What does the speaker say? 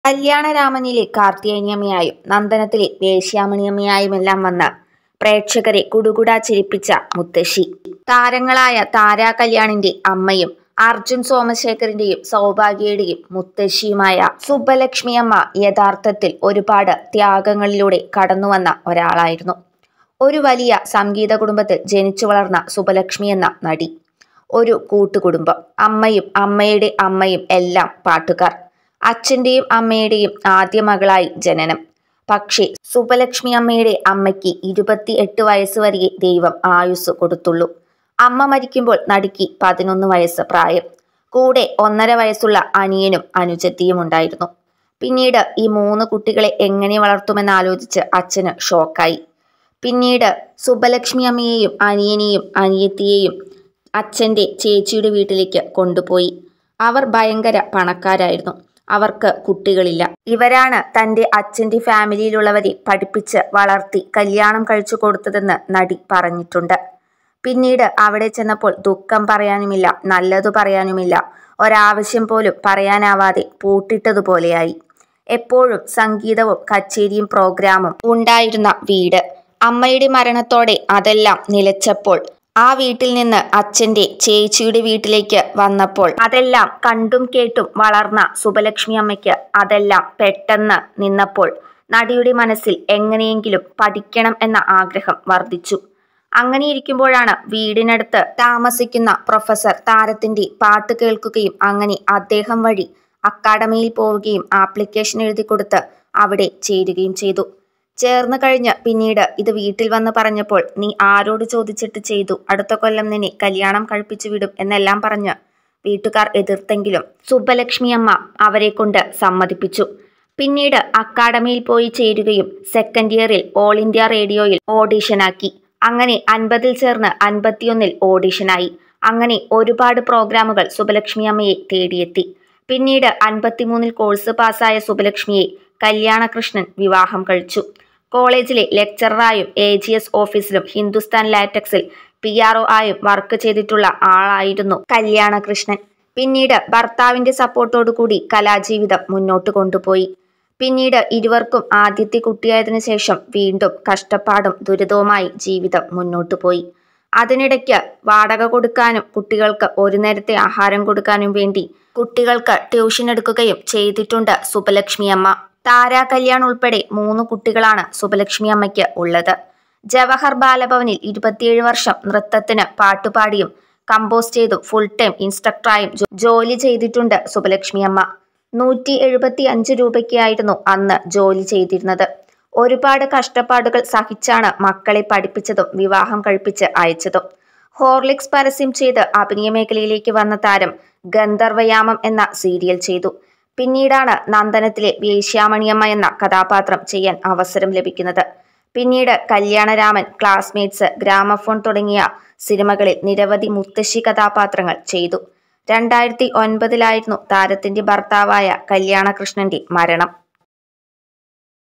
കല്യാണരാമനിലെ കാർത്തികേയനിയമ്മയായും നന്ദനത്തിലെ വേശ്യാമണിയമ്മയായുമെല്ലാം വന്ന് പ്രേക്ഷകരെ കുടുകുടാ ചിരിപ്പിച്ച മുത്തശ്ശി താരങ്ങളായ താരാ കല്യാണിന്റെ അമ്മയും അർജുൻ സോമശേഖറിന്റെയും സൗഭാഗ്യയുടെയും മുത്തശ്ശിയുമായ സുബ്ബലക്ഷ്മിയമ്മ യഥാർത്ഥത്തിൽ ഒരുപാട് ത്യാഗങ്ങളിലൂടെ കടന്നുവന്ന ഒരാളായിരുന്നു ഒരു വലിയ സംഗീത കുടുംബത്തിൽ ജനിച്ചു വളർന്ന സുബ്ബലക്ഷ്മി എന്ന നടി ഒരു കൂട്ടുകുടുംബം അമ്മയും അമ്മയുടെ അമ്മയും എല്ലാം പാട്ടുകാർ അച്ഛന്റെയും അമ്മയുടെയും ആദ്യ മകളായി ജനനം പക്ഷേ സുബ്ബലക്ഷ്മി അമ്മയുടെ അമ്മയ്ക്ക് ഇരുപത്തി എട്ട് വയസ്സ് വരെ ദൈവം ആയുസ് കൊടുത്തുള്ളൂ അമ്മ മരിക്കുമ്പോൾ നടിക്ക് പതിനൊന്ന് വയസ്സ് പ്രായം കൂടെ ഒന്നര വയസ്സുള്ള അനിയനും അനുജത്തിയും ഉണ്ടായിരുന്നു പിന്നീട് ഈ മൂന്ന് കുട്ടികളെ എങ്ങനെ വളർത്തുമെന്നാലോചിച്ച് അച്ഛന് ഷോക്കായി പിന്നീട് സുബ്ബലക്ഷ്മി അമ്മയെയും അനിയനെയും അനിയത്തിയെയും അച്ഛൻ്റെ ചേച്ചിയുടെ വീട്ടിലേക്ക് കൊണ്ടുപോയി അവർ ഭയങ്കര പണക്കാരായിരുന്നു അവർക്ക് കുട്ടികളില്ല ഇവരാണ് തൻ്റെ അച്ഛൻ്റെ ഫാമിലിയിലുള്ളവരെ പഠിപ്പിച്ച് വളർത്തി കല്യാണം കഴിച്ചു കൊടുത്തതെന്ന് നടി പറഞ്ഞിട്ടുണ്ട് പിന്നീട് അവിടെ ചെന്നപ്പോൾ ദുഃഖം പറയാനുമില്ല നല്ലതു പറയാനുമില്ല ഒരാവശ്യം പോലും പറയാനാവാതെ പൂട്ടിട്ടതുപോലെയായി എപ്പോഴും സംഗീതവും കച്ചേരിയും പ്രോഗ്രാമും ഉണ്ടായിരുന്ന വീട് അമ്മയുടെ മരണത്തോടെ അതെല്ലാം നിലച്ചപ്പോൾ ആ വീട്ടിൽ നിന്ന് അച്ഛൻ്റെ ചേച്ചിയുടെ വീട്ടിലേക്ക് വന്നപ്പോൾ അതെല്ലാം കണ്ടും കേട്ടും വളർന്ന സുബലക്ഷ്മി അമ്മയ്ക്ക് അതെല്ലാം പെട്ടെന്ന് നിന്നപ്പോൾ നടിയുടെ മനസ്സിൽ എങ്ങനെയെങ്കിലും പഠിക്കണം എന്ന ആഗ്രഹം വർദ്ധിച്ചു അങ്ങനെയിരിക്കുമ്പോഴാണ് വീടിനടുത്ത് താമസിക്കുന്ന പ്രൊഫസർ താരത്തിന്റെ പാട്ട് കേൾക്കുകയും അങ്ങനെ അദ്ദേഹം വഴി അക്കാഡമിയിൽ പോവുകയും ആപ്ലിക്കേഷൻ എഴുതി കൊടുത്ത് അവിടെ ചേരുകയും ചെയ്തു ചേർന്ന് കഴിഞ്ഞ് പിന്നീട് ഇത് വീട്ടിൽ വന്ന് പറഞ്ഞപ്പോൾ നീ ആരോട് ചോദിച്ചിട്ട് ചെയ്തു അടുത്ത കൊല്ലം നിന്നെ കല്യാണം കഴിപ്പിച്ചു വിടും എന്നെല്ലാം പറഞ്ഞ് വീട്ടുകാർ എതിർത്തെങ്കിലും സുബ്ബലക്ഷ്മി അമ്മ അവരെ കൊണ്ട് സമ്മതിപ്പിച്ചു പിന്നീട് അക്കാഡമിയിൽ പോയി ചേരുകയും സെക്കൻഡ് ഇയറിൽ ഓൾ ഇന്ത്യ റേഡിയോയിൽ ഓഡിഷനാക്കി അങ്ങനെ അൻപതിൽ ചേർന്ന് അൻപത്തിയൊന്നിൽ ഓഡിഷനായി അങ്ങനെ ഒരുപാട് പ്രോഗ്രാമുകൾ സുബ്ബലക്ഷ്മി അമ്മയെ തേടിയെത്തി പിന്നീട് അൻപത്തിമൂന്നിൽ കോഴ്സ് പാസ്സായ സുബ്ബലക്ഷ്മിയെ കല്യാണകൃഷ്ണൻ വിവാഹം കഴിച്ചു കോളേജിലെ ലെക്ചററായും എ ജി എസ് ഓഫീസിലും ഹിന്ദുസ്ഥാൻ ലാറ്റക്സിൽ പി ആർ ഒ ആയും വർക്ക് ചെയ്തിട്ടുള്ള ആളായിരുന്നു കല്യാണകൃഷ്ണൻ പിന്നീട് ഭർത്താവിന്റെ സപ്പോർട്ടോടുകൂടി കലാജീവിതം മുന്നോട്ട് കൊണ്ടുപോയി പിന്നീട് ഇരുവർക്കും ആദ്യത്തെ കുട്ടിയായതിനു ശേഷം വീണ്ടും കഷ്ടപ്പാടും ദുരിതവുമായി ജീവിതം മുന്നോട്ടു പോയി അതിനിടയ്ക്ക് വാടക കൊടുക്കാനും കുട്ടികൾക്ക് ഒരു നേരത്തെ ആഹാരം കൊടുക്കാനും വേണ്ടി കുട്ടികൾക്ക് ട്യൂഷൻ എടുക്കുകയും ചെയ്തിട്ടുണ്ട് സുബലക്ഷ്മി അമ്മ താരാ കല്യാൺ ഉൾപ്പെടെ മൂന്ന് കുട്ടികളാണ് സുബലക്ഷ്മി അമ്മയ്ക്ക് ഉള്ളത് ജവഹർ ബാലഭവനിൽ ഇരുപത്തിയേഴ് വർഷം നൃത്തത്തിന് പാട്ടുപാടിയും കമ്പോസ് ചെയ്തും ഫുൾ ടൈം ഇൻസ്ട്രക്ടറായും ജോലി ചെയ്തിട്ടുണ്ട് സുബലക്ഷ്മി അമ്മ നൂറ്റി എഴുപത്തി അഞ്ച് രൂപയ്ക്കായിരുന്നു അന്ന് ജോലി ചെയ്തിരുന്നത് ഒരുപാട് കഷ്ടപ്പാടുകൾ സഹിച്ചാണ് മക്കളെ പഠിപ്പിച്ചതും വിവാഹം കഴിപ്പിച്ച് അയച്ചതും ഹോർലിക്സ് പരസ്യം ചെയ്ത് അഭിനയ മേഖലയിലേക്ക് വന്ന താരം ഗന്ധർവയാമം എന്ന സീരിയൽ ചെയ്തു പിന്നീടാണ് നന്ദനത്തിലെ വേശ്യാമണിയമ്മ എന്ന കഥാപാത്രം ചെയ്യാൻ അവസരം ലഭിക്കുന്നത് പിന്നീട് കല്യാണരാമൻ ക്ലാസ്മേറ്റ്സ് ഗ്രാമഫോൺ തുടങ്ങിയ സിനിമകളിൽ നിരവധി മുത്തശ്ശി കഥാപാത്രങ്ങൾ ചെയ്തു രണ്ടായിരത്തി ഒൻപതിലായിരുന്നു താരത്തിന്റെ ഭർത്താവായ കല്യാണകൃഷ്ണന്റെ മരണം